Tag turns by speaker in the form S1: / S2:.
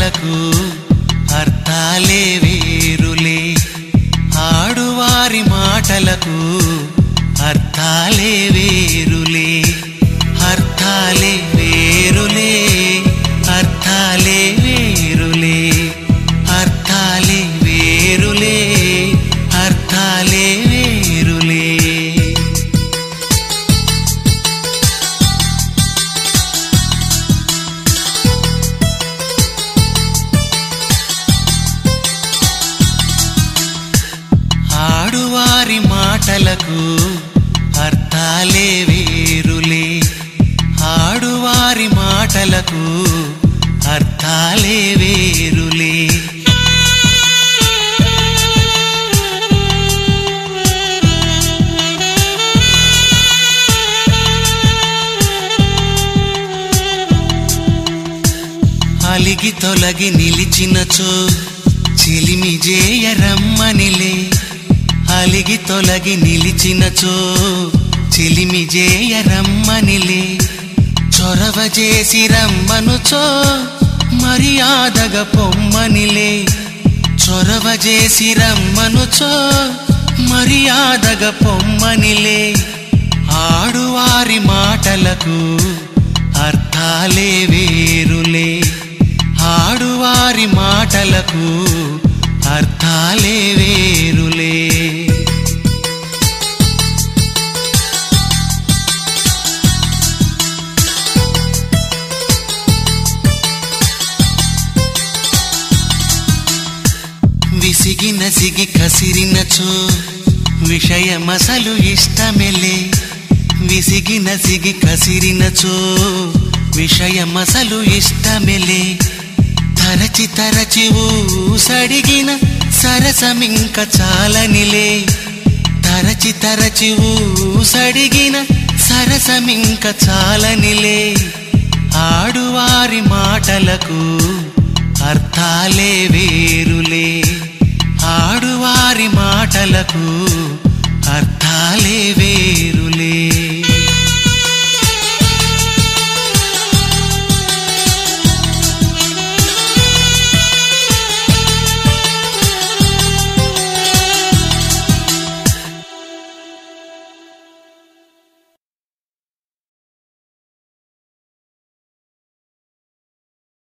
S1: మాటలకు అర్థాలే వేరులే ఆడువారి మాటలకు అర్థాలే వేరులే అర్థాలే వేరులే అర్థాలే వేరులే అర్థాలే వేరులే అర్థాలే వేరులే ఆడువారి మాటలకు అర్థాలే వేరులే ఆడువారి మాటలకు అర్థాలే వేరులే అలిగి తొలగి నిలిచినచో చెలిమి జేయ రమ్మనిలే అలిగి తొలగి నిలిచినచో చెలిమి జేయ రమ్మనిలే చొరవ చేసి రమ్మనుచో మర్యాదగా పొమ్మనిలే చొరవ చేసి రమ్మనుచో మర్యాదగా పొమ్మనిలే ఆడువారి మాటలకు అర్థాలే వేరులే ఆడువారి మాటలకు అర్థాలే వేరులే విసిగి నసిగి కసిరినచో విషయమసలు ఇష్టమెలే విసిగి నసిగి కసిరినచో విషయమసలు ఇష్టమెలే తరచి తరచి ఊసడిగిన సరసమింక చాలనిలే తరచి తరచి ఊసడిగిన సరసమింక చాలనిలే ఆడువారి మాటలకు అర్థాలే వేరులే ఆడువారి మాటలకు అర్థాలే వేరులే